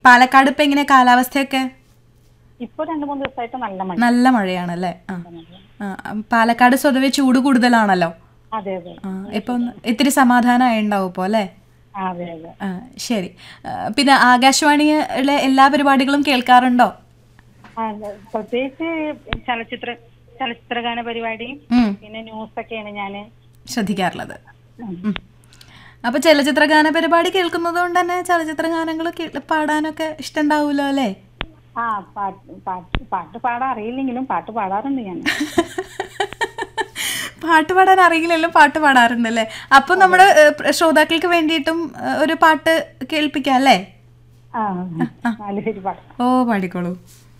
പാലക്കാട് ഇപ്പൊ എങ്ങനെ കാലാവസ്ഥയൊക്കെ ഇപ്പൊ രണ്ടു മൂന്ന് ദിവസമായിട്ട് നല്ല മഴ നല്ല മഴയാണല്ലേ ആ ആ, പാലക്കാട് സ്വതവേ ചൂട് കൂടുതലാണല്ലോ അതെ അതെ ആ ഇപ്പൊ ഒന്ന് ഇത്തിരി സമാധാനമായി ഉണ്ടാവും ഇപ്പോൾ അല്ലേ അതെ അതെ ആ ശരി ആ, പിന്നെ ആകാശവാണിയിലെ എല്ലാ പരിപാടികളും കേൾക്കാറുണ്ടോ ആ, പ്രത്യേകിച്ച് ചലച്ചിത്ര ചലച്ചിത്രഗാന പരിപാടിയും ഉം, പിന്നെ ന്യൂസൊക്കെയാണ് ഞാന് ശ്രദ്ധിക്കാറുള്ളത് ഉം. അപ്പൊ ചലച്ചിത്ര ഗാന പരിപാടി കേൾക്കുന്നത് കൊണ്ട് തന്നെ ചലച്ചിത്ര ഗാനങ്ങൾ പാടാനൊക്കെ ഇഷ്ടണ്ടാവുമല്ലോ അല്ലേ ആ പാട്ട് പാട്ട് പാട്ട് പാടാൻ അറിയില്ലെങ്കിലും പാട്ട് പാടാറുണ്ട് ഞാൻ പാട്ട് പാടാൻ അറിയില്ലെങ്കിലും പാട്ട് പാടാറുണ്ട് അല്ലേ അപ്പൊ നമ്മുടെ ഏഹ്, ശ്രോതാക്കൾക്ക് വേണ്ടിയിട്ടും ഏഹ്, ഒരു പാട്ട് കേൾപ്പിക്കാം അല്ലേ ആ നാല് പേര് പാടാം ഓ പാടിക്കോളൂ